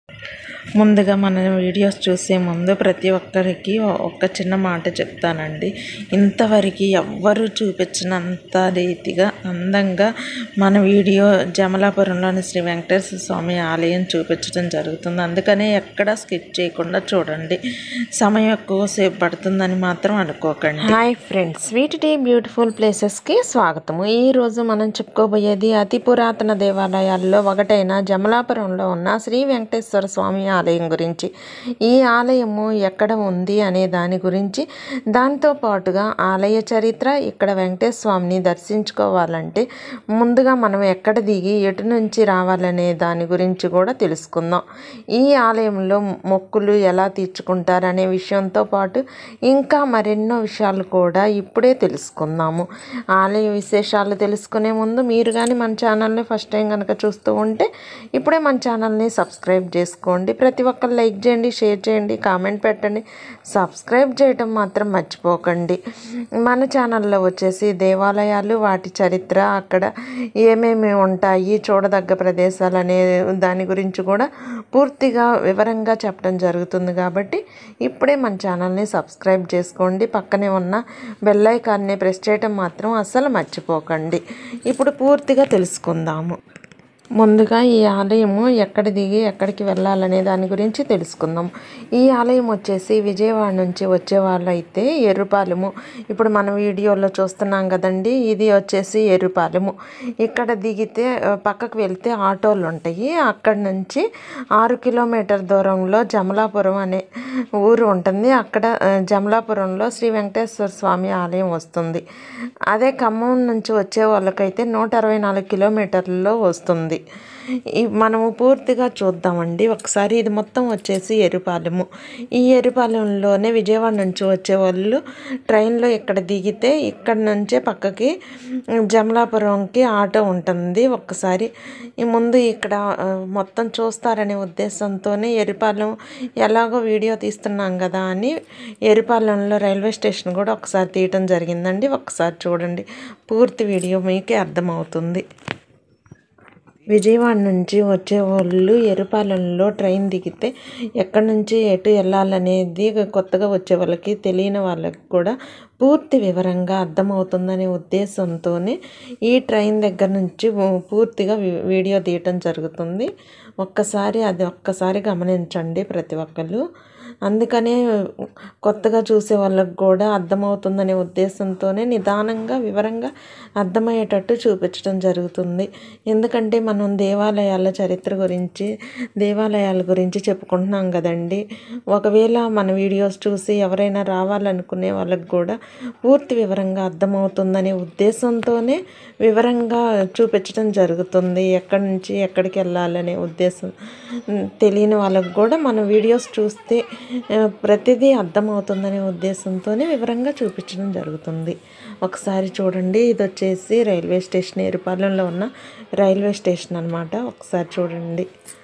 ముందుగా మన వీడియోస్ చూసే ముందు ప్రతి ఒక్కరికి ఒక చిన్న మాట చెప్తానండి ఇంతవరకు ఎవ్వరూ చూపించినంత రీతిగా అందంగా మన వీడియో జమలాపురంలోని శ్రీ వెంకటేశ్వర స్వామి ఆలయం చూపించడం జరుగుతుంది అందుకనే ఎక్కడ స్కిప్ చేయకుండా చూడండి సమయం ఎక్కువసేపు పడుతుందని మాత్రం అనుకోకండి hi friends sweet tea beautiful ప్లేసెస్కి స్వాగతము ఈరోజు మనం చెప్పుకోబోయేది అతి పురాతన దేవాలయాల్లో ఒకటైన జమలాపురంలో ఉన్న శ్రీ వెంకటేశ్వర స్వామి ఆలయం గురించి ఈ ఆలయము ఎక్కడ ఉంది అనే దాని గురించి దాంతో పాటుగా ఆలయ చరిత్ర ఇక్కడ వెంకటేశ్వర స్వామిని దర్శించుకోవాలంటే ముందుగా మనం ఎక్కడ దిగి ఎటు నుంచి రావాలనే దాని గురించి కూడా తెలుసుకుందాం ఈ ఆలయంలో మొక్కులు ఎలా తీర్చుకుంటారనే విషయంతో పాటు ఇంకా మరెన్నో విషయాలు కూడా ఇప్పుడే తెలుసుకుందాము ఆలయ విశేషాలు తెలుసుకునే ముందు మీరు కానీ మన ఛానల్ని ఫస్ట్ టైం కనుక చూస్తూ ఉంటే ఇప్పుడే మన ఛానల్ని సబ్స్క్రైబ్ చేసుకోండి ప్రతి ఒక్కరు లైక్ చేయండి షేర్ చేయండి కామెంట్ పెట్టండి సబ్స్క్రైబ్ చేయటం మాత్రం మర్చిపోకండి మన ఛానల్లో వచ్చేసి దేవాలయాలు వాటి చరిత్ర అక్కడ ఏమేమి ఉంటాయి చూడదగ్గ ప్రదేశాలు అనే దాని గురించి కూడా పూర్తిగా వివరంగా చెప్పడం జరుగుతుంది కాబట్టి ఇప్పుడే మన ఛానల్ని సబ్స్క్రైబ్ చేసుకోండి పక్కనే ఉన్న బెల్ ఐకాన్ని ప్రెస్ చేయటం మాత్రం అస్సలు మర్చిపోకండి ఇప్పుడు పూర్తిగా తెలుసుకుందాము ముందుగా ఈ ఆలయము ఎక్కడ దిగి ఎక్కడికి వెళ్ళాలనే దాని గురించి తెలుసుకుందాం ఈ ఆలయం వచ్చేసి విజయవాడ నుంచి వచ్చే వాళ్ళు అయితే ఎర్రుపాలెము ఇప్పుడు మన వీడియోలో చూస్తున్నాం కదండి ఇది వచ్చేసి ఎర్రుపాలెము ఇక్కడ దిగితే ఆ, పక్కకు వెళ్తే ఆటోలు ఉంటాయి అక్కడ నుంచి ఆరు కిలోమీటర్ దూరంలో జమలాపురం అనే ఊరు ఉంటుంది అక్కడ ఆ, జమలాపురంలో శ్రీ వెంకటేశ్వర స్వామి ఆలయం వస్తుంది అదే ఖమ్మం నుంచి వచ్చే వాళ్ళకైతే నూట అరవై నాలుగు కిలోమీటర్లలో వస్తుంది ఈ మనము పూర్తిగా చూద్దామండి ఒకసారి ఇది మొత్తం వచ్చేసి ఎరుపాలెము ఈ ఎరుపాలెంలోనే విజయవాడ నుంచి వచ్చే వాళ్ళు ట్రైన్లో ఇక్కడ దిగితే ఇక్కడ నుంచే పక్కకి జమలాపురంకి ఆటో ఉంటుంది ఒక్కసారి ఈ ముందు ఇక్కడ ఆ, మొత్తం చూస్తారనే ఉద్దేశంతోనే ఎరుపాలెం ఎలాగో వీడియో తీస్తున్నాం కదా అని ఎరుపాలెంలో రైల్వే స్టేషన్ కూడా ఒకసారి తీయటం జరిగిందండి ఒకసారి చూడండి పూర్తి వీడియో మీకే అర్థమవుతుంది విజయవాడ నుంచి వచ్చే వాళ్ళు ఎరుపాలెంలో ట్రైన్ దిగితే ఎక్కడి నుంచి ఎటు వెళ్ళాలనేది కొత్తగా వచ్చే వాళ్ళకి తెలియని వాళ్ళకి కూడా పూర్తి వివరంగా అర్థమవుతుందనే ఉద్దేశంతోనే ఈ ట్రైన్ దగ్గర నుంచి పూర్తిగా వి- వీడియో తీయటం జరుగుతుంది ఒక్కసారి అది ఒక్కసారి గమనించండి ప్రతి ఒక్కరు అందుకనే కొత్తగా చూసే వాళ్ళకి కూడా అర్థమవుతుందనే ఉద్దేశంతోనే నిదానంగా వివరంగా అర్థమయ్యేటట్టు చూపించడం జరుగుతుంది ఎందుకంటే మనం దేవాలయాల చరిత్ర గురించి దేవాలయాల గురించి చెప్పుకుంటున్నాం కదండి ఒకవేళ మన వీడియోస్ చూసి ఎవరైనా రావాలనుకునే వాళ్ళకి కూడా పూర్తి వివరంగా అర్థమవుతుందనే ఉద్దేశంతోనే వివరంగా చూపించడం జరుగుతుంది ఎక్కడి నుంచి ఎక్కడికి వెళ్ళాలనే ఉద్దేశం ఉమ్, తెలియని వాళ్ళకి కూడా మన వీడియోస్ చూస్తే ఆ, ప్రతిదీ అర్థమవుతుందనే ఉద్దేశంతోనే వివరంగా చూపించడం జరుగుతుంది ఒకసారి చూడండి ఇది వచ్చేసి రైల్వే స్టేషన్ ఎరుపాలెంలో ఉన్న రైల్వే స్టేషన్ అనమాట ఒకసారి చూడండి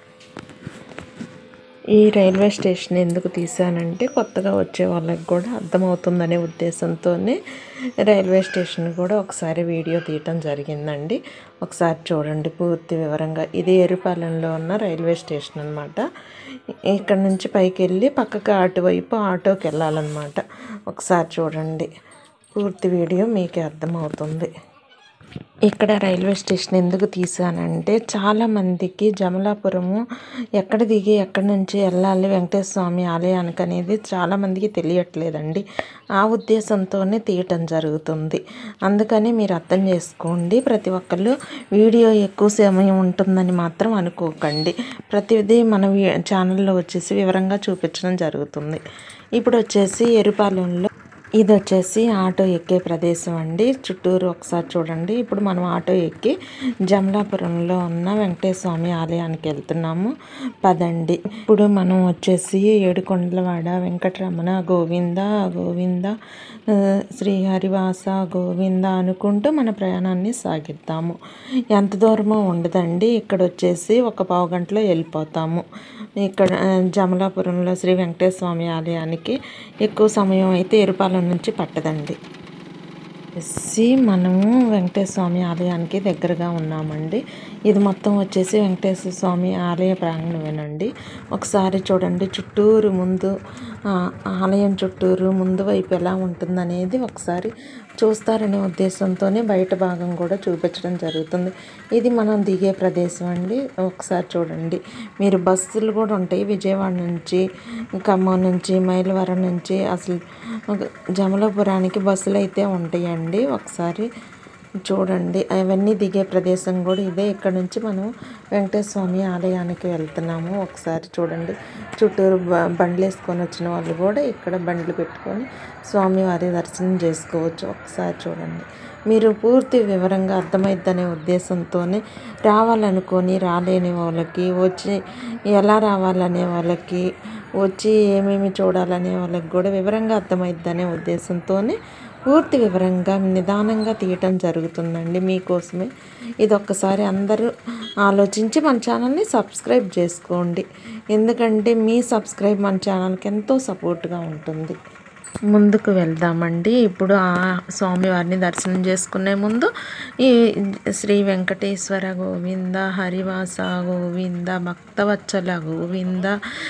ఈ రైల్వే స్టేషన్ ఎందుకు తీసానంటే కొత్తగా వచ్చే వాళ్ళకి కూడా అర్థమవుతుందనే ఉద్దేశంతోనే రైల్వే స్టేషన్ కూడా ఒకసారి వీడియో తీయటం జరిగిందండి ఒకసారి చూడండి పూర్తి వివరంగా ఇది ఎరుపాలెంలో ఉన్న రైల్వే స్టేషన్ అనమాట ఇక్కడ నుంచి పైకి వెళ్ళి పక్కకి అటువైపు ఆటోకి వెళ్ళాలన్నమాట ఒకసారి చూడండి పూర్తి వీడియో మీకే అర్థమవుతుంది ఇక్కడ రైల్వే స్టేషన్ ఎందుకు తీసానంటే చాలామందికి జమలాపురము ఎక్కడ దిగి ఎక్కడి నుంచి వెళ్ళాలి వెంకటేశ్వర స్వామి ఆలయానికి అనేది చాలామందికి తెలియట్లేదండి ఆ ఉద్దేశంతోనే తీయటం జరుగుతుంది అందుకని మీరు అర్థం చేసుకోండి ప్రతి ఒక్కళ్ళు వీడియో ఎక్కువ సమయం ఉంటుందని మాత్రం అనుకోకండి ప్రతిదీ మన వీ- ఛానల్లో వచ్చేసి వివరంగా చూపించడం జరుగుతుంది ఇప్పుడు వచ్చేసి ఎరుపాలెంలో ఇది వచ్చేసి ఆటో ఎక్కే ప్రదేశం అండి చుట్టూరు ఒకసారి చూడండి ఇప్పుడు మనం ఆటో ఎక్కి జమలాపురంలో ఉన్న వెంకటేశ్వర స్వామి ఆలయానికి వెళ్తున్నాము పదండి ఇప్పుడు మనం వచ్చేసి ఏడుకొండలవాడ వెంకటరమణ గోవింద గోవింద ఆ, శ్రీహరివాస గోవింద అనుకుంటూ మన ప్రయాణాన్ని సాగిద్దాము ఎంత దూరమో ఉండదండి ఇక్కడ వచ్చేసి ఒక పావు గంటలో వెళ్ళిపోతాము ఇక్కడ ఆ, జమలాపురంలో శ్రీ వెంకటేశ్వర స్వామి ఆలయానికి ఎక్కువ సమయం అయితే ఎరుపాలెం నుంచి పట్టదండి వచ్చేసి మనము వెంకటేశ్వర స్వామి ఆలయానికి దగ్గరగా ఉన్నామండి ఇది మొత్తం వచ్చేసి వెంకటేశ్వర స్వామి ఆలయ ప్రాంగణమేనండి ఒకసారి చూడండి చుట్టూరు ముందు ఆ, ఆలయం చుట్టూరు ముందు వైపు ఎలా ఉంటుందనేది ఒకసారి చూస్తారనే ఉద్దేశంతోనే బయట భాగం కూడా చూపించడం జరుగుతుంది ఇది మనం దిగే ప్రదేశం అండి ఒకసారి చూడండి మీరు బస్సులు కూడా ఉంటాయి విజయవాడ నుంచి ఖమ్మం నుంచి మైలవరం నుంచి అసలు జమలాపురానికి బస్సులు అయితే ఉంటాయండి ఒకసారి చూడండి అవన్నీ దిగే ప్రదేశం కూడా ఇదే ఇక్కడ నుంచి మనం వెంకటేశ్వర స్వామి ఆలయానికి వెళ్తున్నాము ఒకసారి చూడండి చుట్టూరు బ- బండ్లు వేసుకొని వచ్చిన వాళ్ళు కూడా ఇక్కడ బండ్లు పెట్టుకొని స్వామివారి దర్శనం చేసుకోవచ్చు ఒకసారి చూడండి మీరు పూర్తి వివరంగా అర్థమైద్దనే ఉద్దేశంతోనే రావాలనుకొని రాలేని వాళ్ళకి వచ్చి ఎలా రావాలనే వాళ్ళకి వచ్చి ఏమేమి చూడాలనే వాళ్ళకి కూడా వివరంగా అర్థమైద్దనే ఉద్దేశంతోనే పూర్తి వివరంగా నిదానంగా తీయటం జరుగుతుందండి మీకోసమే ఇది ఒక్కసారి అందరూ ఆలోచించి మన ఛానల్ని సబ్స్క్రైబ్ చేసుకోండి ఎందుకంటే మీ సబ్స్క్రైబ్ మన ఛానల్కి ఎంతో సపోర్ట్గా ఉంటుంది ముందుకు వెళ్దామండి ఇప్పుడు ఆ స్వామివారిని దర్శనం చేసుకునే ముందు ఈ శ్రీ వెంకటేశ్వర గోవింద హరివాస గోవింద భక్తవత్సల గోవింద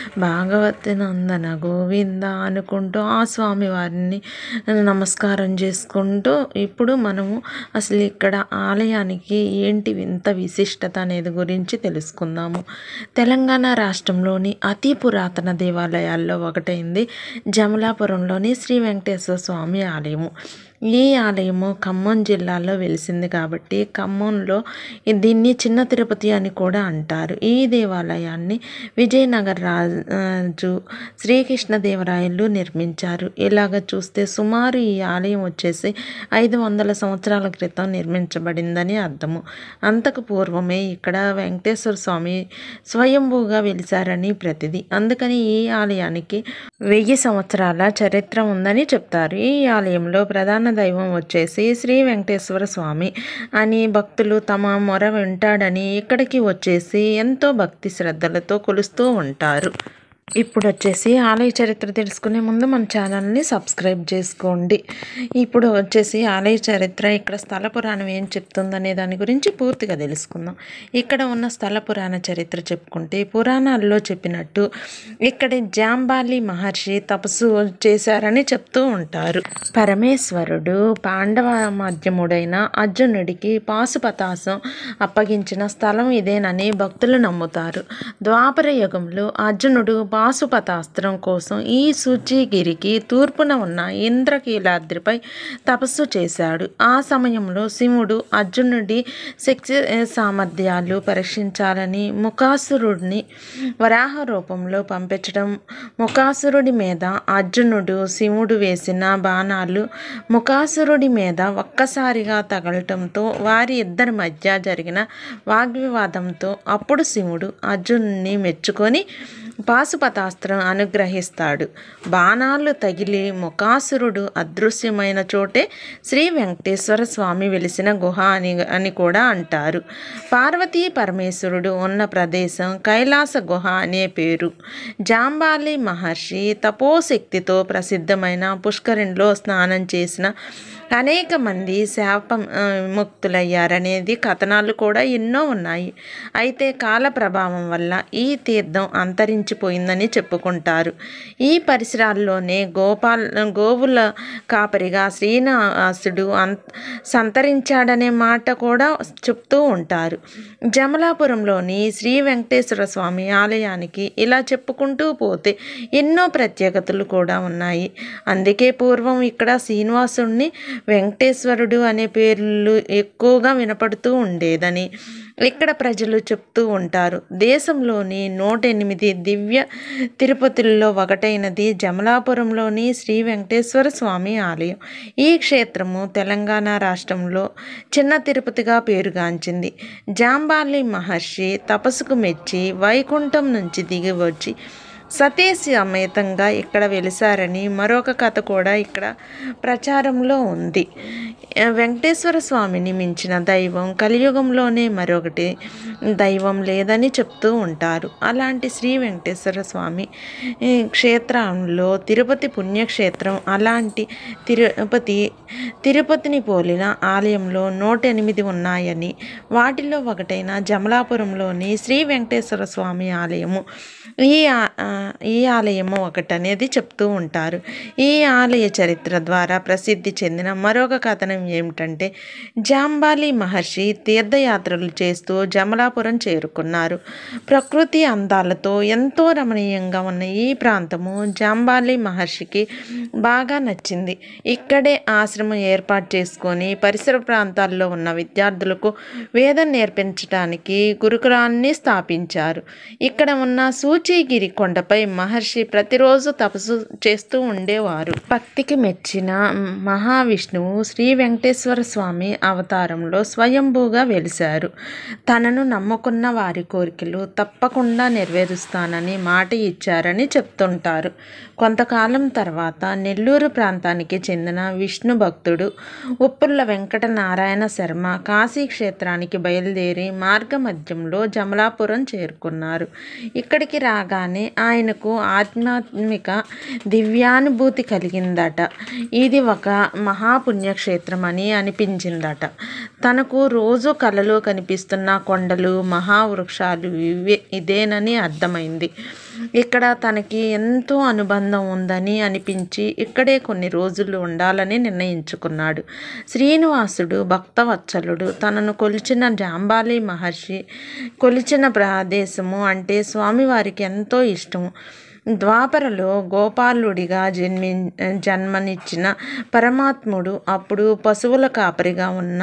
భాగవతి నందన గోవింద అనుకుంటూ ఆ స్వామివారిని నమస్కారం చేసుకుంటూ ఇప్పుడు మనము అసలు ఇక్కడ ఆలయానికి ఏంటి వింత విశిష్టత అనేది గురించి తెలుసుకుందాము తెలంగాణ రాష్ట్రంలోని అతి పురాతన దేవాలయాల్లో ఒకటైంది జమలాపురంలోని శ్రీ వెంకటేశ్వర స్వామి ఆలయము ఈ ఆలయము ఖమ్మం జిల్లాలో వెలిసింది కాబట్టి ఖమ్మంలో ఈ- దీన్ని చిన్న తిరుపతి అని కూడా అంటారు ఈ దేవాలయాన్ని విజయనగర రాజు శ్రీకృష్ణదేవరాయలు నిర్మించారు ఇలాగ చూస్తే సుమారు ఈ ఆలయం వచ్చేసి ఐదు వందల సంవత్సరాల క్రితం నిర్మించబడిందని అర్థము అంతకు పూర్వమే ఇక్కడ వెంకటేశ్వర స్వామి స్వయంభూగా వెలిశారని ప్రతిది అందుకని ఈ ఆలయానికి వెయ్యి సంవత్సరాల చరిత్ర ఉందని చెప్తారు ఈ ఆలయంలో ప్రధాన దైవం వచ్చేసి శ్రీ వెంకటేశ్వర స్వామి అని భక్తులు తమ మొర వింటాడని ఇక్కడికి వచ్చేసి ఎంతో భక్తి శ్రద్ధలతో కొలుస్తూ ఉంటారు ఇప్పుడు వచ్చేసి ఆలయ చరిత్ర తెలుసుకునే ముందు మన ఛానల్ని సబ్స్క్రైబ్ చేసుకోండి ఇప్పుడు వచ్చేసి ఆలయ చరిత్ర ఇక్కడ స్థల పురాణం ఏం చెప్తుందనే దాని గురించి పూర్తిగా తెలుసుకుందాం ఇక్కడ ఉన్న స్థల పురాణ చరిత్ర చెప్పుకుంటే పురాణాల్లో చెప్పినట్టు ఇక్కడి జాంబాలి మహర్షి తపస్సు చేశారని చెప్తూ ఉంటారు పరమేశ్వరుడు పాండవ మాధ్యముడైన అర్జునుడికి పాశుపతాసం అప్పగించిన స్థలం ఇదేనని భక్తులు నమ్ముతారు ద్వాపర యుగంలో అర్జునుడు పాశుపతాస్త్రం కోసం ఈ సూచిగిరికి తూర్పున ఉన్న ఇంద్రకీలాద్రిపై తపస్సు చేశాడు ఆ సమయంలో శివుడు అర్జునుడి శక్తి సామర్థ్యాలు పరీక్షించాలని ముఖాసురుడిని వరాహ రూపంలో పంపించడం ముఖాసురుడి మీద అర్జునుడు శివుడు వేసిన బాణాలు ముఖాసురుడి మీద ఒక్కసారిగా తగలటంతో వారి ఇద్దరి మధ్య జరిగిన వాగ్వివాదంతో అప్పుడు శివుడు అర్జునుడిని మెచ్చుకొని పాశుపతాస్త్రం అనుగ్రహిస్తాడు బాణాలు తగిలి ముఖాసురుడు అదృశ్యమైన చోటే శ్రీ వెంకటేశ్వర స్వామి వెలిసిన గుహ అని అని కూడా అంటారు పార్వతీ పరమేశ్వరుడు ఉన్న ప్రదేశం కైలాస గుహ అనే పేరు జాంబాలి మహర్షి తపోశక్తితో ప్రసిద్ధమైన పుష్కరిణిలో స్నానం చేసిన అనేక మంది శాప ఆ, ముక్తులయ్యారనేది కథనాలు కూడా ఎన్నో ఉన్నాయి అయితే కాల ప్రభావం వల్ల ఈ తీర్థం అంతరించిపోయిందని చెప్పుకుంటారు ఈ పరిసరాల్లోనే గోపాల్ గోవుల కాపరిగా శ్రీనివాసుడు అం సంతరించాడనే మాట కూడా చెప్తూ ఉంటారు జమలాపురంలోని శ్రీ వెంకటేశ్వర స్వామి ఆలయానికి ఇలా చెప్పుకుంటూ పోతే ఎన్నో ప్రత్యేకతలు కూడా ఉన్నాయి అందుకే పూర్వం ఇక్కడ శ్రీనివాసుడిని వెంకటేశ్వరుడు అనే పేర్లు ఎక్కువగా వినపడుతూ ఉండేదని ఇక్కడ ప్రజలు చెప్తూ ఉంటారు దేశంలోని నూట ఎనిమిది దివ్య తిరుపతుల్లో ఒకటైనది జమలాపురంలోని శ్రీ వెంకటేశ్వర స్వామి ఆలయం ఈ క్షేత్రము తెలంగాణ రాష్ట్రంలో చిన్న తిరుపతిగా పేరుగాంచింది జాంబాలి మహర్షి తపస్సుకు మెచ్చి వైకుంఠం నుంచి దిగి వచ్చి సతీ సమేతంగా ఇక్కడ వెలిసారని మరొక కథ కూడా ఇక్కడ ప్రచారంలో ఉంది ఆ, వెంకటేశ్వర స్వామిని మించిన దైవం కలియుగంలోనే మరొకటి దైవం లేదని చెప్తూ ఉంటారు అలాంటి శ్రీ వెంకటేశ్వర స్వామి ఈ, క్షేత్రంలో తిరుపతి పుణ్యక్షేత్రం అలాంటి తిరుపతి తిరుపతిని పోలిన ఆలయంలో నూట ఎనిమిది ఉన్నాయని వాటిలో ఒకటైన జమలాపురంలోని శ్రీ వెంకటేశ్వర స్వామి ఆలయము ఈ ఆ- ఆ, ఈ ఆలయము ఒకటనేది చెప్తూ ఉంటారు ఈ ఆలయ చరిత్ర ద్వారా ప్రసిద్ధి చెందిన మరొక కథనం ఏమిటంటే జాంబాలి మహర్షి తీర్థయాత్రలు చేస్తూ జమలాపురం చేరుకున్నారు ప్రకృతి అందాలతో ఎంతో రమణీయంగా ఉన్న ఈ ప్రాంతము జాంబాలి మహర్షికి బాగా నచ్చింది ఇక్కడే ఆశ్రమం ఏర్పాటు చేసుకొని పరిసర ప్రాంతాల్లో ఉన్న విద్యార్థులకు వేదం నేర్పించడానికి గురుకులాన్ని స్థాపించారు ఇక్కడ ఉన్న సూచీగిరి కొండపై మహర్షి ప్రతిరోజు తపస్సు చేస్తూ ఉండేవారు భక్తికి మెచ్చిన మహావిష్ణువు శ్రీ వెంకటేశ్వర స్వామి అవతారంలో స్వయంభూగా వెలిశారు తనను నమ్ముకున్న వారి కోరికలు తప్పకుండా నెరవేరుస్తానని మాట ఇచ్చారని చెప్తుంటారు కొంతకాలం తర్వాత నెల్లూరు ప్రాంతానికి చెందిన విష్ణు భక్తుడు ఉప్పుర్ల వెంకట నారాయణ శర్మ కాశీ క్షేత్రానికి బయలుదేరి మార్గమధ్యంలో జమలాపురం చేరుకున్నారు ఇక్కడికి రాగానే ఆయనకు ఆధ్యాత్మిక దివ్యానుభూతి కలిగిందట ఇది ఒక మహాపుణ్యక్షేత్రం అని అనిపించిందట తనకు రోజు కలలో కనిపిస్తున్న కొండలు మహావృక్షాలు ఇవే ఇదేనని అర్థమైంది ఇక్కడ తనకి ఎంతో అనుబంధం ఉందని అనిపించి ఇక్కడే కొన్ని రోజులు ఉండాలని నిర్ణయించుకున్నాడు శ్రీనివాసుడు భక్తవత్సలుడు తనను కొలిచిన జాంబాలి మహర్షి కొలిచిన ప్రదేశము అంటే స్వామివారికి ఎంతో ఇష్టము ద్వాపరలో గోపాలుడిగా జన్మి జన్మనిచ్చిన పరమాత్ముడు అప్పుడు పశువుల కాపరిగా ఉన్న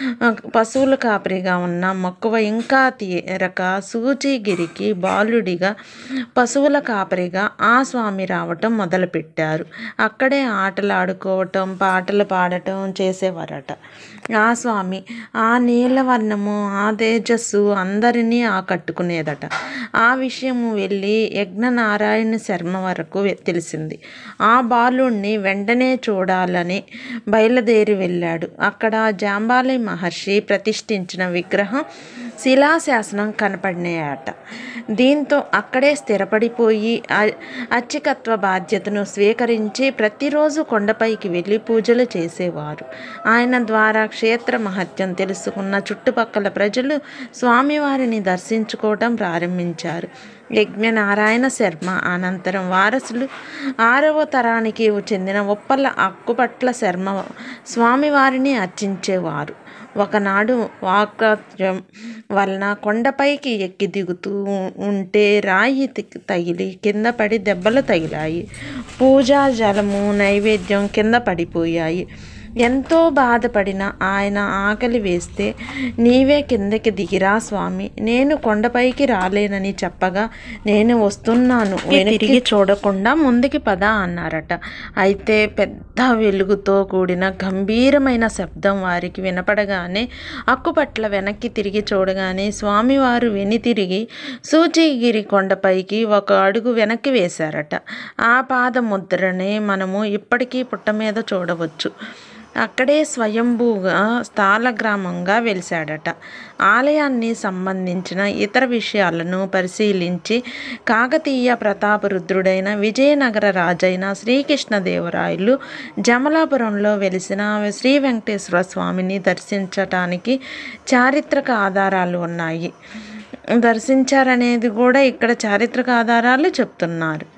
పశువుల కాపరిగా ఉన్న మక్కువ ఇంకా తీరక సూచిగిరికి బాలుడిగా పశువుల కాపరిగా ఆ స్వామి రావటం మొదలుపెట్టారు అక్కడే ఆటలు ఆడుకోవటం పాటలు పాడటం చేసేవారట ఆ స్వామి ఆ నీలవర్ణము ఆ తేజస్సు అందరినీ ఆకట్టుకునేదట ఆ విషయము వెళ్ళి యజ్ఞనారాయణ శర్మ వరకు వె- తెలిసింది ఆ బాలుణ్ణి వెంటనే చూడాలని బయలుదేరి వెళ్ళాడు అక్కడ జాంబాలి మహర్షి ప్రతిష్ఠించిన విగ్రహం శిలాశాసనం కనపడినాయట దీంతో అక్కడే స్థిరపడిపోయి అ- అర్చకత్వ బాధ్యతను స్వీకరించి ప్రతిరోజు కొండపైకి వెళ్ళి పూజలు చేసేవారు ఆయన ద్వారా క్షేత్ర మహత్యం తెలుసుకున్న చుట్టుపక్కల ప్రజలు స్వామివారిని దర్శించుకోవటం ప్రారంభించారు యజ్ఞనారాయణ శర్మ అనంతరం వారసులు ఆరవ తరానికి చెందిన ఉప్పల అక్కుపట్ల శర్మ స్వామివారిని అర్చించేవారు ఒకనాడు వాక్రాత్యం వలన కొండపైకి ఎక్కి దిగుతూ ఉంటే రాయి తి- తగిలి కింద పడి దెబ్బలు తగిలాయి పూజా జలము నైవేద్యం కింద పడిపోయాయి ఎంతో బాధపడిన ఆయన ఆకలి వేస్తే నీవే కిందకి దిగిరా స్వామి నేను కొండపైకి రాలేనని చెప్పగా నేను వస్తున్నాను తిరిగి చూడకుండా ముందుకి పద అన్నారట అయితే పెద్ద వెలుగుతో కూడిన గంభీరమైన శబ్దం వారికి వినపడగానే అక్కుపట్ల వెనక్కి తిరిగి చూడగానే స్వామివారు వెని తిరిగి సూచిగిరి కొండపైకి ఒక అడుగు వెనక్కి వేశారట ఆ పాద ముద్రనే మనము ఇప్పటికీ పుట్ట మీద చూడవచ్చు అక్కడే స్వయంభూగా స్థాల గ్రామంగా వెలిశాడట ఆలయాన్ని సంబంధించిన ఇతర విషయాలను పరిశీలించి కాకతీయ ప్రతాపరుద్రుడైన విజయనగర రాజైన శ్రీకృష్ణదేవరాయలు జమలాపురంలో వెలిసిన శ్రీ వెంకటేశ్వర స్వామిని దర్శించటానికి చారిత్రక ఆధారాలు ఉన్నాయి దర్శించారనేది కూడా ఇక్కడ చారిత్రక ఆధారాలు చెప్తున్నారు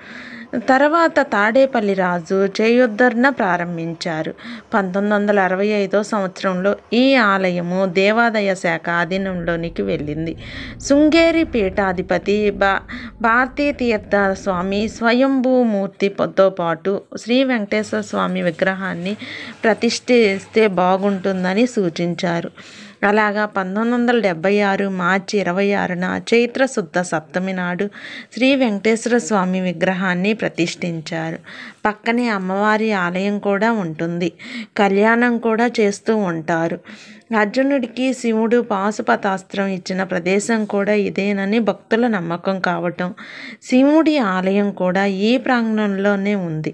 తర్వాత తాడేపల్లి రాజు చేయుద్ధరణ ప్రారంభించారు పంతొమ్మిది వందల అరవై ఐదో సంవత్సరంలో ఈ ఆలయము దేవాదాయ శాఖ ఆధీనంలోనికి వెళ్ళింది శృంగేరి పీఠాధిపతి బా భారతీ తీర్థ స్వామి స్వయంభూమూర్తితో పాటు శ్రీ వెంకటేశ్వర స్వామి విగ్రహాన్ని ప్రతిష్ఠిస్తే బాగుంటుందని సూచించారు అలాగా పంతొమ్మిది వందల డెబ్బై ఆరు మార్చి ఇరవై ఆరున చైత్ర శుద్ధ సప్తమి నాడు శ్రీ వెంకటేశ్వర స్వామి విగ్రహాన్ని ప్రతిష్ఠించారు పక్కనే అమ్మవారి ఆలయం కూడా ఉంటుంది కళ్యాణం కూడా చేస్తూ ఉంటారు అర్జునుడికి శివుడు పాశుపతాస్త్రం ఇచ్చిన ప్రదేశం కూడా ఇదేనని భక్తుల నమ్మకం కావటం శివుడి ఆలయం కూడా ఈ ప్రాంగణంలోనే ఉంది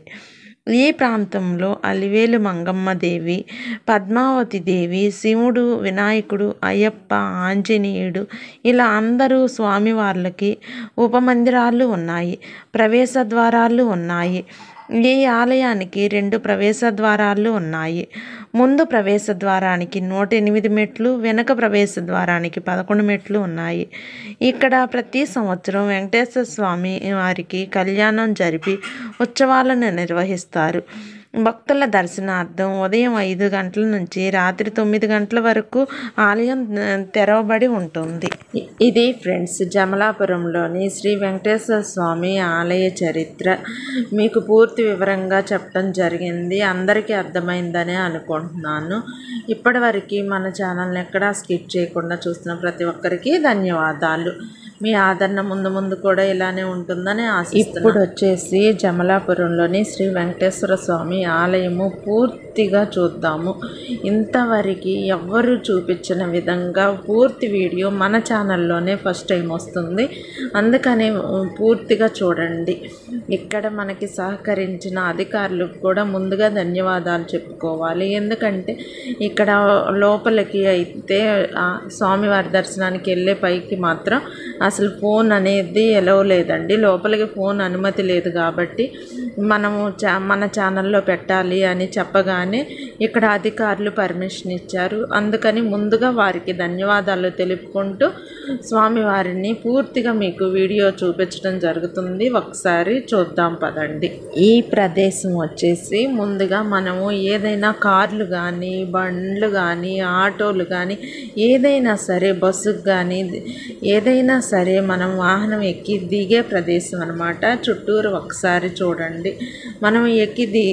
ఈ ప్రాంతంలో అలివేలు మంగమ్మ దేవి పద్మావతి దేవి శివుడు వినాయకుడు అయ్యప్ప ఆంజనేయుడు ఇలా అందరూ స్వామివార్లకి ఉపమందిరాలు ఉన్నాయి ప్రవేశ ద్వారాలు ఉన్నాయి ఈ ఆలయానికి రెండు ప్రవేశ ద్వారాలు ఉన్నాయి ముందు ప్రవేశ ద్వారానికి నూట ఎనిమిది మెట్లు వెనక ప్రవేశ ద్వారానికి పదకొండు మెట్లు ఉన్నాయి ఇక్కడ ప్రతి సంవత్సరం వెంకటేశ్వర స్వామి వారికి కళ్యాణం జరిపి ఉత్సవాలను నిర్వహిస్తారు భక్తుల దర్శనార్థం ఉదయం ఐదు గంటల నుంచి రాత్రి తొమ్మిది గంటల వరకు ఆలయం ఆ, తెరవబడి ఉంటుంది ఇ- ఇది ఫ్రెండ్స్ జమలాపురంలోని శ్రీ వెంకటేశ్వర స్వామి ఆలయ చరిత్ర మీకు పూర్తి వివరంగా చెప్పడం జరిగింది అందరికీ అర్థమైందని అనుకుంటున్నాను ఇప్పటివరకు మన ఛానల్ని ఎక్కడా స్కిప్ చేయకుండా చూస్తున్న ప్రతి ఒక్కరికి ధన్యవాదాలు మీ ఆదరణ ముందు ముందు కూడా ఇలానే ఉంటుందని ఆశిస్తున్నాను ఇప్పుడు వచ్చేసి జమలాపురంలోని శ్రీ వెంకటేశ్వర స్వామి ఆలయము పూర్తిగా చూద్దాము ఇంతవరకు ఎవ్వరూ చూపించిన విధంగా పూర్తి వీడియో మన ఛానల్లోనే ఫస్ట్ టైం వస్తుంది అందుకని ఉమ్, పూర్తిగా చూడండి ఇక్కడ మనకి సహకరించిన అధికారులకు కూడా ముందుగా ధన్యవాదాలు చెప్పుకోవాలి ఎందుకంటే ఇక్కడ లోపలికి అయితే ఆ స్వామివారి దర్శనానికి వెళ్ళే పైకి మాత్రం అసలు ఫోన్ అనేది ఎలవ్ లేదండి లోపలికి ఫోన్ అనుమతి లేదు కాబట్టి మనము చా మన ఛానల్లో పెట్టాలి అని చెప్పగానే ఇక్కడ అధికారులు పర్మిషన్ ఇచ్చారు అందుకని ముందుగా వారికి ధన్యవాదాలు తెలుపుకుంటూ స్వామివారిని పూర్తిగా మీకు వీడియో చూపించడం జరుగుతుంది ఒకసారి చూద్దాం పదండి ఈ ప్రదేశం వచ్చేసి ముందుగా మనము ఏదైనా కార్లు కానీ బండ్లు కానీ ఆటోలు కానీ ఏదైనా సరే బస్సుకు కానీ ఏదైనా సరే మనం వాహనం ఎక్కి దిగే ప్రదేశం అనమాట చుట్టూరు ఒకసారి చూడండి మనం ఎక్కి ది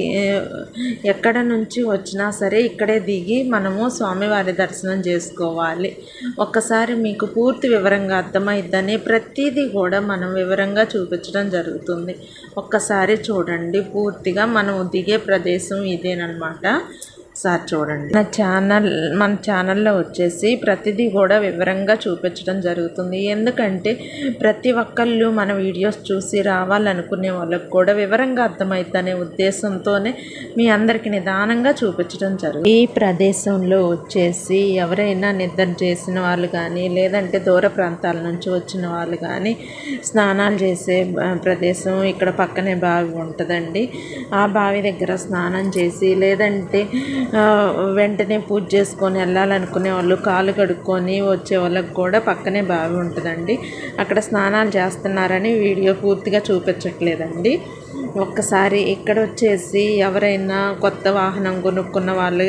ఎక్కడ నుంచి వచ్చినా సరే ఇక్కడే దిగి మనము స్వామివారి దర్శనం చేసుకోవాలి ఒక్కసారి మీకు పూర్తి వివరంగా అర్థమైద్దని ప్రతిదీ కూడా మనం వివరంగా చూపించడం జరుగుతుంది ఒక్కసారి చూడండి పూర్తిగా మనం దిగే ప్రదేశం ఇదేనమాట సార్ చూడండి నా ఛానల్ మన ఛానల్లో వచ్చేసి ప్రతిదీ కూడా వివరంగా చూపించడం జరుగుతుంది ఎందుకంటే ప్రతి ఒక్కళ్ళు మన వీడియోస్ చూసి రావాలనుకునే వాళ్ళకు కూడా వివరంగా అర్థమవుతుందనే ఉద్దేశంతోనే మీ అందరికి నిదానంగా చూపించడం జరుగుతుంది ఈ ప్రదేశంలో వచ్చేసి ఎవరైనా నిద్ర చేసిన వాళ్ళు కానీ లేదంటే దూర ప్రాంతాల నుంచి వచ్చిన వాళ్ళు కానీ స్నానాలు చేసే బ- ప్రదేశం ఇక్కడ పక్కనే బావి ఉంటుందండి ఆ బావి దగ్గర స్నానం చేసి లేదంటే ఆ, వెంటనే పూజ చేసుకొని వెళ్ళాలనుకునే వాళ్ళు కాలు కడుక్కొని వచ్చే వాళ్ళకి కూడా పక్కనే బావి ఉంటుందండి అక్కడ స్నానాలు చేస్తున్నారని వీడియో పూర్తిగా చూపించట్లేదండి ఒక్కసారి ఇక్కడ వచ్చేసి ఎవరైనా కొత్త వాహనం కొనుక్కున్న వాళ్ళు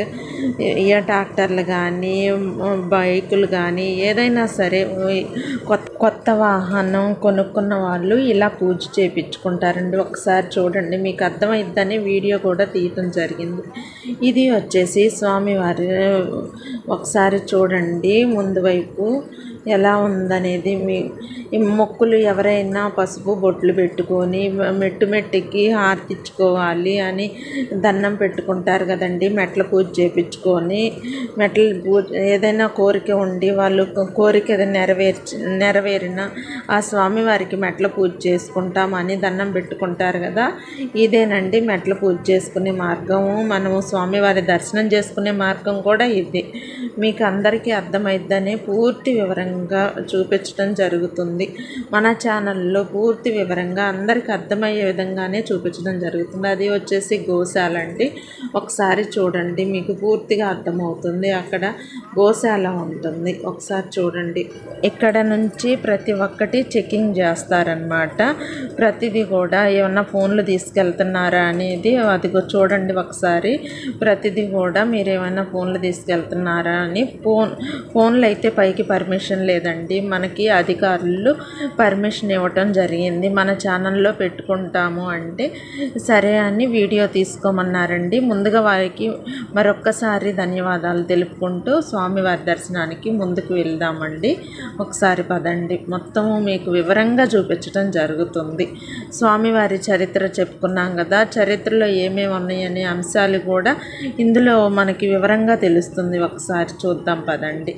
ఏ ట్రాక్టర్లు కానీ బైకులు కానీ ఏదైనా సరే కొత్త కొత్త వాహనం కొనుక్కున్న వాళ్ళు ఇలా పూజ చేయించుకుంటారండి ఒకసారి చూడండి మీకు అర్థమైద్దని వీడియో కూడా తీయటం జరిగింది ఇది వచ్చేసి స్వామివారి ఒకసారి చూడండి ముందు వైపు ఎలా ఉందనేది మీ ఈ మొక్కులు ఎవరైనా పసుపు బొట్లు పెట్టుకొని మెట్టు మెట్టుకి హారతిచ్చుకోవాలి అని దండం పెట్టుకుంటారు కదండి మెట్ల పూజ చేపించుకొని మెట్ల పూజ ఏదైనా కోరిక ఉండి వాళ్ళు కోరిక ఏదైనా నెరవేర్చి నెరవేరిన ఆ స్వామివారికి మెట్ల పూజ చేసుకుంటామని దండం పెట్టుకుంటారు కదా ఇదేనండి మెట్ల పూజ చేసుకునే మార్గము మనము స్వామివారి దర్శనం చేసుకునే మార్గం కూడా ఇది మీకు అందరికీ అర్థమైద్దని పూర్తి వివరంగా చూపించడం జరుగుతుంది మన ఛానల్లో పూర్తి వివరంగా అందరికీ అర్థమయ్యే విధంగానే చూపించడం జరుగుతుంది అది వచ్చేసి గోశాల అండి ఒకసారి చూడండి మీకు పూర్తిగా అర్థమవుతుంది అక్కడ గోశాల ఉంటుంది ఒకసారి చూడండి ఇక్కడ నుంచి ప్రతి ఒక్కటి చెకింగ్ చేస్తారనమాట ప్రతిదీ కూడా ఏమన్నా ఫోన్లు తీసుకెళ్తున్నారా అనేది అదిగో చూడండి ఒకసారి ప్రతిదీ కూడా మీరు ఏమైనా ఫోన్లు తీసుకెళ్తున్నారా అని ఫోన్ ఫోన్లో అయితే పైకి పర్మిషన్ లేదండి మనకి అధికారులు పర్మిషన్ ఇవ్వటం జరిగింది మన ఛానల్లో పెట్టుకుంటాము అంటే సరే అని వీడియో తీసుకోమన్నారండి ముందుగా వారికి మరొక్కసారి ధన్యవాదాలు తెలుపుకుంటూ స్వామివారి దర్శనానికి ముందుకు వెళ్దామండి ఒకసారి పదండి మొత్తము మీకు వివరంగా చూపించడం జరుగుతుంది స్వామివారి చరిత్ర చెప్పుకున్నాం కదా చరిత్రలో ఏమేమి ఉన్నాయనే అంశాలు కూడా ఇందులో మనకి వివరంగా తెలుస్తుంది ఒకసారి చూద్దాం పదండి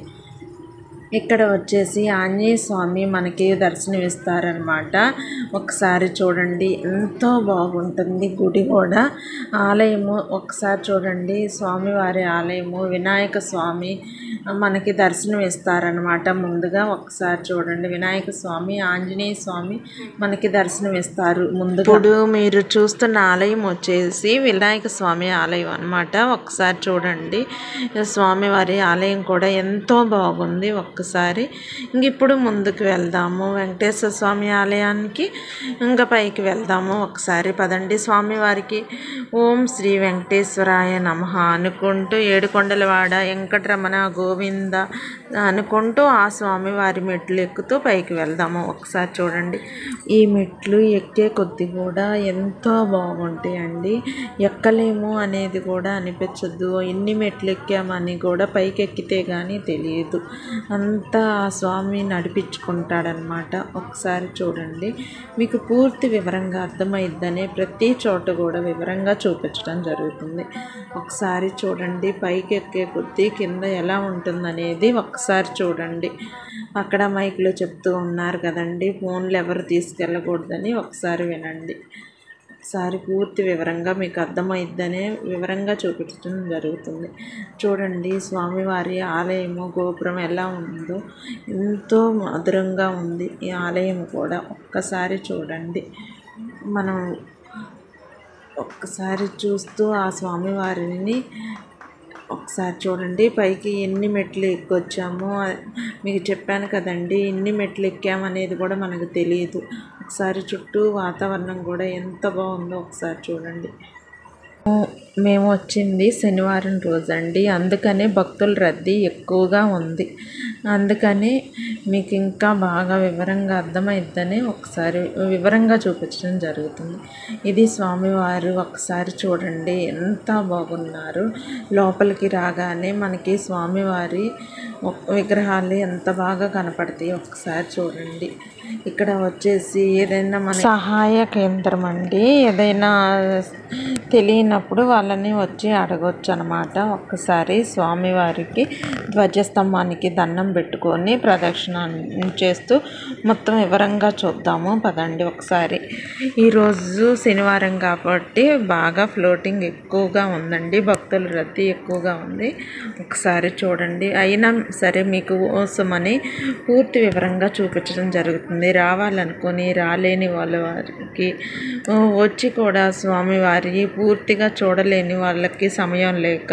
ఇక్కడ వచ్చేసి ఆంజనేయ స్వామి మనకి దర్శనమిస్తారనమాట ఒకసారి చూడండి ఎంతో బాగుంటుంది గుడి కూడా ఆలయము ఒకసారి చూడండి స్వామివారి ఆలయము వినాయక స్వామి మనకి దర్శనం ఇస్తారనమాట ముందుగా ఒకసారి చూడండి వినాయక స్వామి ఆంజనేయ స్వామి మనకి దర్శనం ఇస్తారు ముందు ఇప్పుడు మీరు చూస్తున్న ఆలయం వచ్చేసి వినాయక స్వామి ఆలయం అనమాట ఒకసారి చూడండి స్వామివారి ఆలయం కూడా ఎంతో బాగుంది ఒక్కసారి ఇంక ఇప్పుడు ముందుకు వెళ్దాము వెంకటేశ్వర స్వామి ఆలయానికి ఇంకా పైకి వెళ్దాము ఒకసారి పదండి స్వామివారికి ఓం శ్రీ వెంకటేశ్వరాయ నమ అనుకుంటూ ఏడుకొండలవాడ వెంకటరమణ గోవింద అనుకుంటూ ఆ స్వామివారి మెట్లు ఎక్కుతూ పైకి వెళ్దాము ఒకసారి చూడండి ఈ మెట్లు ఎక్కే కొద్ది కూడా ఎంతో బాగుంటాయండి ఎక్కలేము అనేది కూడా అనిపించదు ఎన్ని మెట్లు ఎక్కామని కూడా పైకి ఎక్కితే కానీ తెలియదు అంతా ఆ స్వామి నడిపించుకుంటాడనమాట ఒకసారి చూడండి మీకు పూర్తి వివరంగా అర్థమైద్దని ప్రతి చోట కూడా వివరంగా చూపించడం జరుగుతుంది ఒకసారి చూడండి పైకి ఎక్కే కొద్దీ కింద ఎలా ఉంటుందనేది ఒకసారి చూడండి అక్కడ మైక్లో చెప్తూ ఉన్నారు కదండి ఫోన్లు ఎవరు తీసుకెళ్ళకూడదని ఒకసారి వినండి ఒకసారి పూర్తి వివరంగా మీకు అర్థమైద్దనే వివరంగా చూపించడం జరుగుతుంది చూడండి స్వామివారి ఆలయము గోపురం ఎలా ఉందో ఎంతో మధురంగా ఉంది ఈ ఆలయం కూడా ఒక్కసారి చూడండి మనం ఒక్కసారి చూస్తూ ఆ స్వామివారిని ఒకసారి చూడండి పైకి ఎన్ని మెట్లు ఎక్కొచ్చామో మీకు చెప్పాను కదండి ఎన్ని మెట్లు ఎక్కామనేది కూడా మనకు తెలియదు ఒకసారి చుట్టూ వాతావరణం కూడా ఎంత బాగుందో ఒకసారి చూడండి మేము వచ్చింది శనివారం రోజండి అందుకనే భక్తుల రద్దీ ఎక్కువగా ఉంది అందుకని మీకు ఇంకా బాగా వివరంగా అర్థమైద్దని ఒకసారి వివరంగా చూపించడం జరుగుతుంది ఇది స్వామివారు ఒకసారి చూడండి ఎంత బాగున్నారు లోపలికి రాగానే మనకి స్వామివారి విగ్రహాలు ఎంత బాగా కనపడతాయి ఒకసారి చూడండి ఇక్కడ వచ్చేసి ఏదైనా మన సహాయ కేంద్రం అండి ఏదైనా తెలియనప్పుడు వాళ్ళని వచ్చి అడగొచ్చు అనమాట ఒక్కసారి స్వామివారికి ధ్వజస్తంభానికి దండం పెట్టుకొని ప్రదక్షిణ చేస్తూ మొత్తం వివరంగా చూద్దాము పదండి ఒకసారి ఈరోజు శనివారం కాబట్టి బాగా ఫ్లోటింగ్ ఎక్కువగా ఉందండి భక్తుల రద్దీ ఎక్కువగా ఉంది ఒకసారి చూడండి అయినా సరే మీకు కోసమని పూర్తి వివరంగా చూపించడం జరుగుతుంది రావాలనుకొని రాలేని వాళ్ళ వారికి వచ్చి కూడా స్వామివారి పూర్తిగా చూడలేని వాళ్ళకి సమయం లేక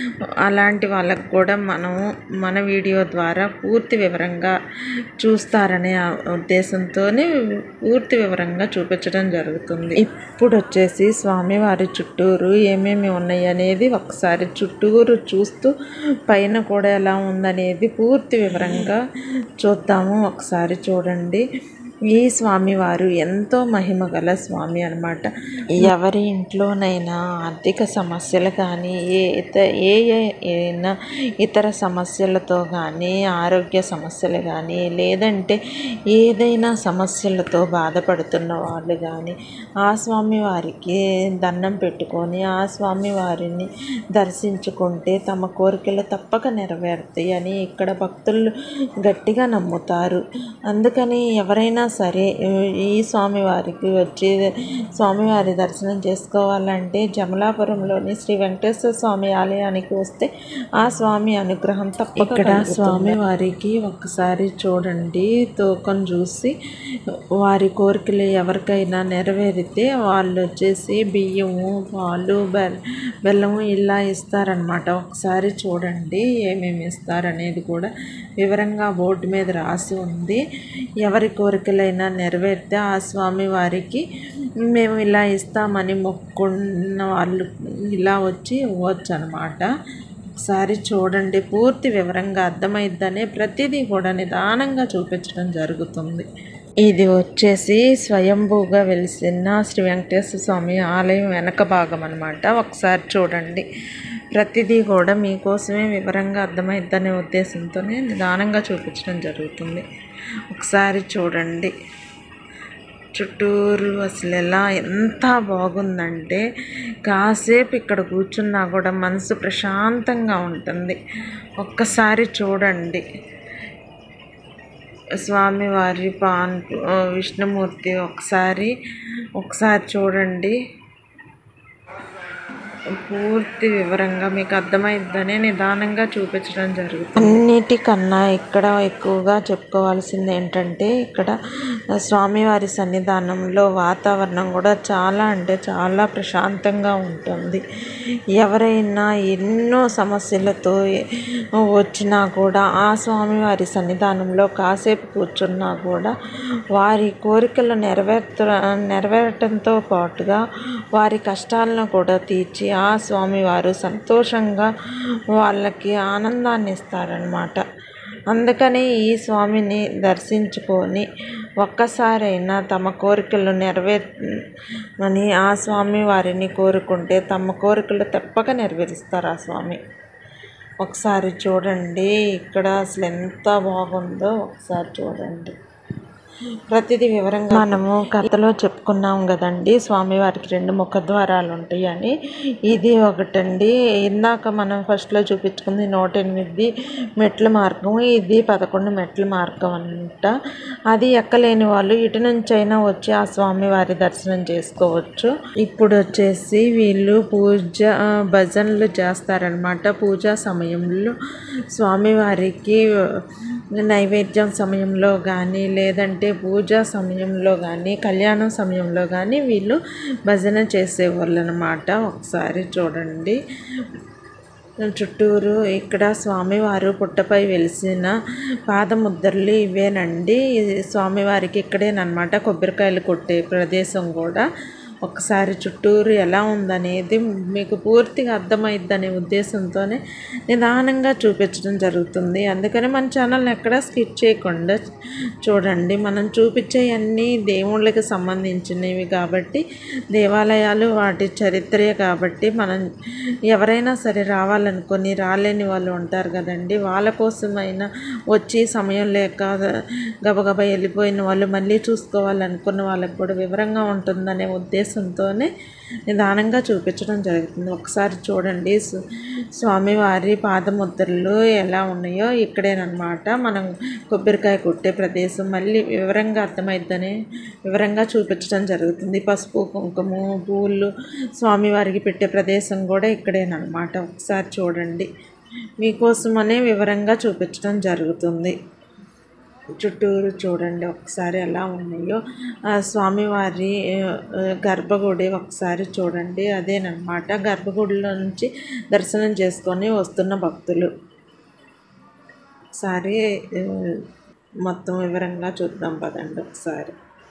అలాంటి వాళ్ళకి కూడా మనం మన వీడియో ద్వారా పూర్తి వివరంగా చూస్తారనే ఉద్దేశంతోనే పూర్తి వివరంగా చూపించడం జరుగుతుంది ఇప్పుడు వచ్చేసి స్వామివారి చుట్టూరు ఏమేమి ఉన్నాయి అనేది ఒకసారి చుట్టూరు చూస్తూ పైన కూడా ఎలా ఉందనేది పూర్తి వివరంగా చూద్దాము ఒకసారి చూడండి ఈ స్వామివారు ఎంతో మహిమ గల స్వామి అనమాట ఎవరి ఇంట్లోనైనా ఆర్థిక సమస్యలు కానీ ఏ ఇత ఏ అయినా ఇతర సమస్యలతో కానీ ఆరోగ్య సమస్యలు కానీ లేదంటే ఏదైనా సమస్యలతో బాధపడుతున్న వాళ్ళు కానీ ఆ స్వామి వారికి దండం పెట్టుకొని ఆ స్వామి వారిని దర్శించుకుంటే తమ కోరికలు తప్పక నెరవేరుతాయి అని ఇక్కడ భక్తులు గట్టిగా నమ్ముతారు అందుకని ఎవరైనా సరే ఈ స్వామివారికి వచ్చి స్వామివారి దర్శనం చేసుకోవాలంటే జమలాపురంలోని శ్రీ వెంకటేశ్వర స్వామి ఆలయానికి వస్తే ఆ స్వామి అనుగ్రహం తప్ప ఇక్కడ స్వామివారికి ఒకసారి చూడండి తూకం చూసి వారి కోరికలు ఎవరికైనా నెరవేరితే వాళ్ళు వచ్చేసి బియ్యము పాలు బెల్ బెల్లము ఇలా ఇస్తారనమాట ఒకసారి చూడండి ఏమేమి ఇస్తారనేది కూడా వివరంగా బోర్డు మీద రాసి ఉంది ఎవరి కోరికలైనా నెరవేరితే ఆ స్వామి వారికి మేము ఇలా ఇస్తామని మొక్కుకున్న వాళ్ళు ఇలా వచ్చి ఇవ్వచ్చు అనమాట ఒకసారి చూడండి పూర్తి వివరంగా అర్థమైద్దనే ప్రతిదీ కూడా నిదానంగా చూపించడం జరుగుతుంది ఇది వచ్చేసి స్వయంభూగా వెలిసిన శ్రీ వెంకటేశ్వర స్వామి ఆలయం వెనక భాగం అనమాట ఒకసారి చూడండి ప్రతిదీ కూడా మీకోసమే వివరంగా అర్థమైద్దనే ఉద్దేశంతోనే నిదానంగా చూపించడం జరుగుతుంది ఒకసారి చూడండి చుట్టూరు అసలు ఎలా ఎంత బాగుందంటే కాసేపు ఇక్కడ కూర్చున్నా కూడా మనసు ప్రశాంతంగా ఉంటుంది ఒక్కసారి చూడండి స్వామివారి పాన్ విష్ణుమూర్తి ఒకసారి ఒకసారి చూడండి పూర్తి వివరంగా మీకు అర్థమైద్దని నిదానంగా చూపించడం జరుగుతుంది అన్నిటికన్నా ఇక్కడ ఎక్కువగా చెప్పుకోవాల్సింది ఏంటంటే ఇక్కడ స్వామివారి సన్నిధానంలో వాతావరణం కూడా చాలా అంటే చాలా ప్రశాంతంగా ఉంటుంది ఎవరైనా ఎన్నో సమస్యలతో వచ్చినా కూడా ఆ స్వామివారి సన్నిధానంలో కాసేపు కూర్చున్నా కూడా వారి కోరికలు నెరవేర్త నెరవేరటంతో పాటుగా వారి కష్టాలను కూడా తీర్చి ఆ స్వామివారు సంతోషంగా వాళ్ళకి ఆనందాన్ని ఇస్తారనమాట అందుకని ఈ స్వామిని దర్శించుకొని ఒక్కసారైనా తమ కోరికలు నెరవేర్మని ఆ స్వామి వారిని కోరుకుంటే తమ కోరికలు తప్పక నెరవేరుస్తారు ఆ స్వామి ఒకసారి చూడండి ఇక్కడ అసలు ఎంత బాగుందో ఒకసారి చూడండి ప్రతిదీ వివరంగా మనము కథలో చెప్పుకున్నాం కదండి స్వామివారికి రెండు ముఖద్వారాలు ఉంటాయి అని ఇది ఒకటండి ఇందాక మనం ఫస్ట్లో చూపించుకుంది నూట ఎనిమిది మెట్ల మార్గం ఇది పదకొండు మెట్ల మార్గం అంట అది ఎక్కలేని వాళ్ళు ఇటు నుంచి అయినా వచ్చి ఆ స్వామివారి దర్శనం చేసుకోవచ్చు ఇప్పుడు వచ్చేసి వీళ్ళు పూజ ఆ, భజనలు చేస్తారనమాట పూజా సమయంలో స్వామివారికి నైవేద్యం సమయంలో కానీ లేదంటే పూజా సమయంలో కానీ కళ్యాణం సమయంలో కానీ వీళ్ళు భజన చేసేవాళ్ళు అనమాట ఒకసారి చూడండి చుట్టూరు ఇక్కడ స్వామివారు పుట్టపై వెలిసిన పాదముద్రలు ఇవేనండి ఇది స్వామివారికి ఇక్కడేనమాట కొబ్బరికాయలు కొట్టే ప్రదేశం కూడా ఒకసారి చుట్టూరు ఎలా ఉందనేది మీకు పూర్తిగా అర్థమైద్దనే ఉద్దేశంతోనే నిదానంగా చూపించడం జరుగుతుంది అందుకని మన ఛానల్ని ఎక్కడా స్కిప్ చేయకుండా చూడండి మనం చూపించేవన్నీ దేవుళ్ళకి సంబంధించినవి కాబట్టి దేవాలయాలు వాటి చరిత్రే కాబట్టి మనం ఎవరైనా సరే రావాలనుకొని రాలేని వాళ్ళు ఉంటారు కదండి వాళ్ళ కోసమైనా వచ్చి సమయం లేక గబగబా వెళ్ళిపోయిన వాళ్ళు మళ్ళీ చూసుకోవాలనుకున్న వాళ్ళకి కూడా వివరంగా ఉంటుందనే ఉద్దేశంతోనే నిదానంగా చూపించడం జరుగుతుంది ఒకసారి చూడండి సు- స్వామివారి పాదముద్రలు ఎలా ఉన్నాయో ఇక్కడేనమాట మనం కొబ్బరికాయ కొట్టే ప్రదేశం మళ్ళీ వివరంగా అర్థమైద్దని వివరంగా చూపించడం జరుగుతుంది పసుపు కుంకుమ పూలు స్వామివారికి పెట్టే ప్రదేశం కూడా ఇక్కడేనమాట ఒకసారి చూడండి మీకోసమనే వివరంగా చూపించడం జరుగుతుంది చుట్టూరు చూడండి ఒకసారి ఎలా ఉన్నాయో ఆ స్వామివారి ఆ, గర్భగుడి ఒకసారి చూడండి అదేనమాట గర్భగుడిలో నుంచి దర్శనం చేసుకొని వస్తున్న భక్తులు ఒకసారి ఆ, మొత్తం వివరంగా చూద్దాం పదండి ఒకసారి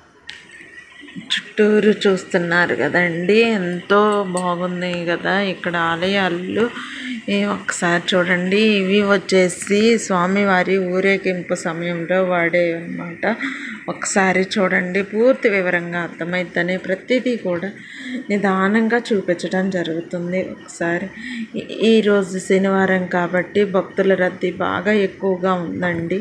చుట్టూరు చూస్తున్నారు కదండి ఎంతో బాగున్నాయి కదా ఇక్కడ ఆలయాలు ఈ ఒకసారి చూడండి ఇవి వచ్చేసి స్వామివారి ఊరేగింపు సమయంలో వాడే అన్నమాట ఒకసారి చూడండి పూర్తి వివరంగా అర్థమైద్దని ప్రతిదీ కూడా నిదానంగా చూపించడం జరుగుతుంది ఒకసారి ఈ- ఈరోజు శనివారం కాబట్టి భక్తుల రద్దీ బాగా ఎక్కువగా ఉందండి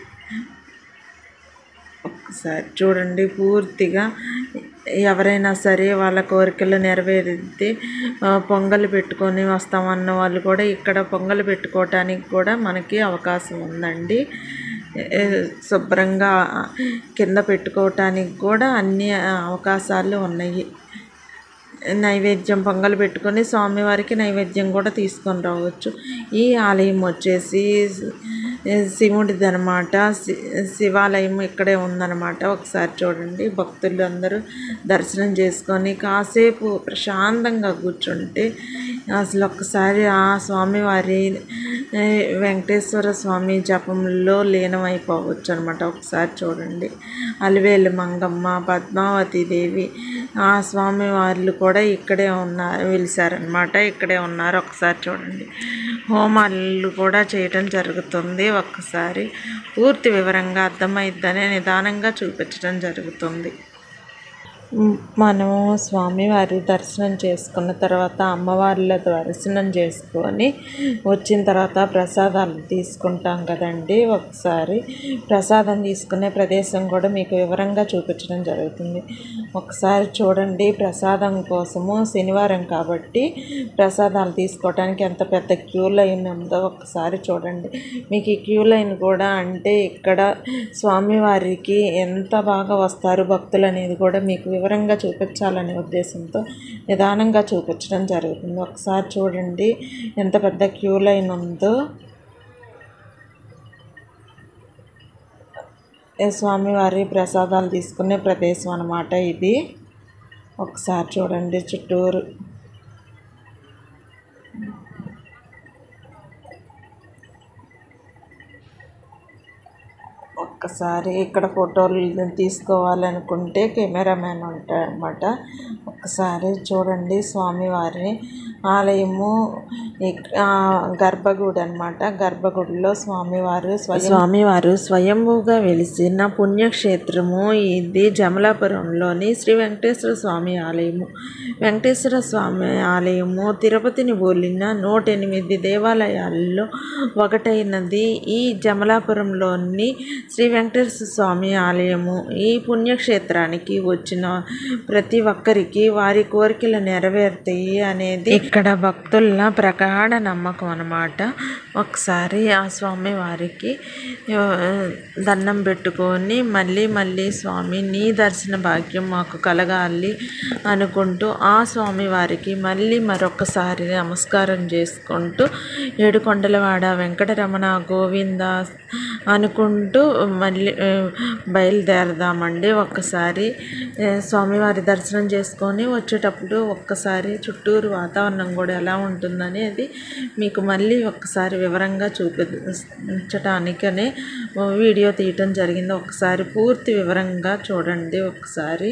ఒక్కసారి చూడండి పూర్తిగా ఎవరైనా సరే వాళ్ళ కోరికలు నెరవేరితే ఆ, పొంగల్ పెట్టుకొని వస్తామన్న వాళ్ళు కూడా ఇక్కడ పొంగల్ పెట్టుకోవటానికి కూడా మనకి అవకాశం ఉందండి ఏ, శుభ్రంగా కింద పెట్టుకోవటానికి కూడా అన్ని అవకాశాలు ఉన్నాయి నైవేద్యం పొంగల్ పెట్టుకొని స్వామివారికి నైవేద్యం కూడా తీసుకొని రావచ్చు ఈ ఆలయం వచ్చేసి శివుడిది అనమాట శివాలయం ఇక్కడే ఉందన్నమాట ఒకసారి చూడండి భక్తులు అందరూ దర్శనం చేసుకొని కాసేపు ప్రశాంతంగా కూర్చుంటే అసలు ఒక్కసారి ఆ స్వామివారి ఏ, వెంకటేశ్వర స్వామి జపంలో లీనమైపోవచ్చు అనమాట ఒకసారి చూడండి అలివేలు మంగమ్మ పద్మావతి దేవి ఆ స్వామి వాళ్ళు కూడా ఇక్కడే ఉన్నారు వెలిసారనమాట ఇక్కడే ఉన్నారు ఒకసారి చూడండి హోమాలు కూడా చేయటం జరుగుతుంది ఒక్కసారి పూర్తి వివరంగా అర్థమైద్దని నిదానంగా చూపించడం జరుగుతుంది మ్, మనము స్వామివారి దర్శనం చేసుకున్న తర్వాత అమ్మవార్ల దర్శనం చేసుకొని వచ్చిన తర్వాత ప్రసాదాలు తీసుకుంటాం కదండి ఒకసారి ప్రసాదం తీసుకునే ప్రదేశం కూడా మీకు వివరంగా చూపించడం జరుగుతుంది ఒకసారి చూడండి ప్రసాదం కోసము శనివారం కాబట్టి ప్రసాదాలు తీసుకోవడానికి ఎంత పెద్ద క్యూ లైన్ ఉందో ఒకసారి చూడండి మీకు ఈ క్యూ లైన్ కూడా అంటే ఇక్కడ స్వామివారికి ఎంత బాగా వస్తారు భక్తులు అనేది కూడా మీకు వివరంగా చూపించాలనే ఉద్దేశంతో నిదానంగా చూపించడం జరుగుతుంది ఒకసారి చూడండి ఎంత పెద్ద క్యూ లైన్ ఉందో ఈ స్వామివారి ప్రసాదాలు తీసుకునే ప్రదేశం అన్నమాట ఇది ఒకసారి చూడండి చుట్టూరు ఒక్కసారి ఇక్కడ ఫోటోలు తీసుకోవాలనుకుంటే కెమెరామ్యాన్ ఉంటాడనమాట ఒక్కసారి చూడండి స్వామివారిని ఆలయము ఇక్- ఆ, గర్భగుడి అనమాట గర్భగుడిలో స్వామివారు స్వయం స్వామివారు స్వయంభూగా వెలిసిన పుణ్యక్షేత్రము ఇది జమలాపురంలోని శ్రీ వెంకటేశ్వర స్వామి ఆలయము వెంకటేశ్వర స్వామి ఆలయము తిరుపతిని పోలిన నూట ఎనిమిది దేవాలయాల్లో ఒకటైనది ఈ జమలాపురంలోని శ్రీ వెంకటేశ్వర స్వామి ఆలయము ఈ పుణ్యక్షేత్రానికి వచ్చిన ప్రతి ఒక్కరికి వారి కోరికలు నెరవేరుతాయి అనేది ఇక్కడ భక్తుల ప్రగాఢ నమ్మకం అన్నమాట ఒకసారి ఆ స్వామి వారికి ఆ, దండం పెట్టుకొని మళ్ళీ మళ్ళీ స్వామి నీ దర్శన భాగ్యం మాకు కలగాలి అనుకుంటూ ఆ స్వామి వారికి మళ్ళీ మరొకసారి నమస్కారం చేసుకుంటూ ఏడుకొండలవాడ వెంకటరమణ గోవింద అనుకుంటూ మళ్ళీ ఆ, బయలుదేరదామండి ఒక్కసారి ఆ, స్వామివారి దర్శనం చేసుకొని వచ్చేటప్పుడు ఒక్కసారి చుట్టూరు వాతావరణం కూడా ఎలా ఉంటుందనేది మీకు మళ్ళీ ఒక్కసారి వివరంగా చూపించటానికనే వీడియో తీయటం జరిగింది ఒకసారి పూర్తి వివరంగా చూడండి ఒకసారి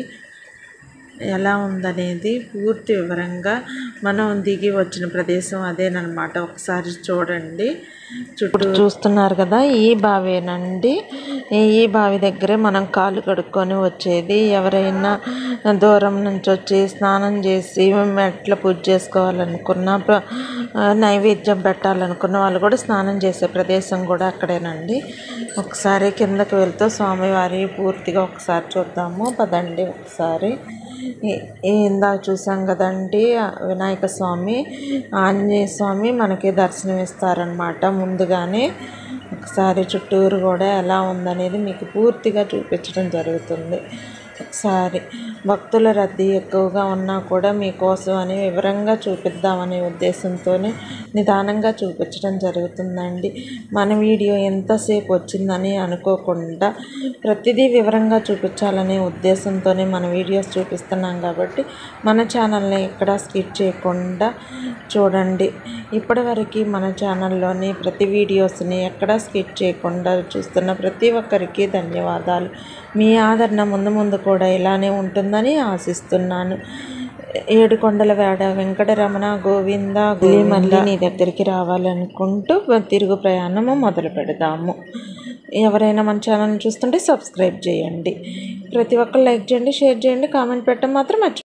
ఎలా ఉందనేది పూర్తి వివరంగా మనం దిగి వచ్చిన ప్రదేశం అదేనమాట ఒకసారి చూడండి చుట్టూ చూస్తున్నారు కదా ఈ బావేనండి ఈ బావి దగ్గరే మనం కాళ్ళు కడుక్కొని వచ్చేది ఎవరైనా దూరం నుంచి వచ్చి స్నానం చేసి మెట్ల పూజ చేసుకోవాలనుకున్న ప్ర- నైవేద్యం పెట్టాలనుకున్న వాళ్ళు కూడా స్నానం చేసే ప్రదేశం కూడా అక్కడేనండి ఒకసారి కిందకి వెళ్తూ స్వామివారి పూర్తిగా ఒకసారి చూద్దాము పదండి ఒకసారి ఈ- ఈ ఇందాక చూసాం కదండి ఆ వినాయక స్వామి ఆంజనేయ స్వామి మనకి దర్శనం ఇస్తారనమాట ముందుగానే ఒకసారి చుట్టూరు కూడా ఎలా ఉందనేది మీకు పూర్తిగా చూపించడం జరుగుతుంది ఒకసారి భక్తుల రద్దీ ఎక్కువగా ఉన్నా కూడా మీకోసం అని వివరంగా చూపిద్దామనే ఉద్దేశంతోనే నిదానంగా చూపించడం జరుగుతుందండి మన వీడియో ఎంతసేపు వచ్చిందని అనుకోకుండా ప్రతిదీ వివరంగా చూపించాలనే ఉద్దేశంతోనే మన వీడియోస్ చూపిస్తున్నాం కాబట్టి మన ఛానల్ని ఎక్కడా స్కిప్ చేయకుండా చూడండి ఇప్పటివరకు మన ఛానల్లోని ప్రతి వీడియోస్ని ఎక్కడా స్కిప్ చేయకుండా చూస్తున్న ప్రతి ఒక్కరికి ధన్యవాదాలు మీ ఆదరణ ముందు ముందు కూడా ఇలానే ఉంటుందని ఆశిస్తున్నాను ఏడుకొండల వేడ వెంకటరమణ గోవింద మళ్ళీ మళ్ళీ నీ దగ్గరికి రావాలనుకుంటూ తిరుగు ప్రయాణము మొదలు పెడదాము ఎవరైనా మన ఛానల్ని చూస్తుంటే సబ్స్క్రైబ్ చేయండి ప్రతి ఒక్కరు లైక్ చేయండి షేర్ చేయండి కామెంట్ పెట్టడం మాత్రం మర్చిపో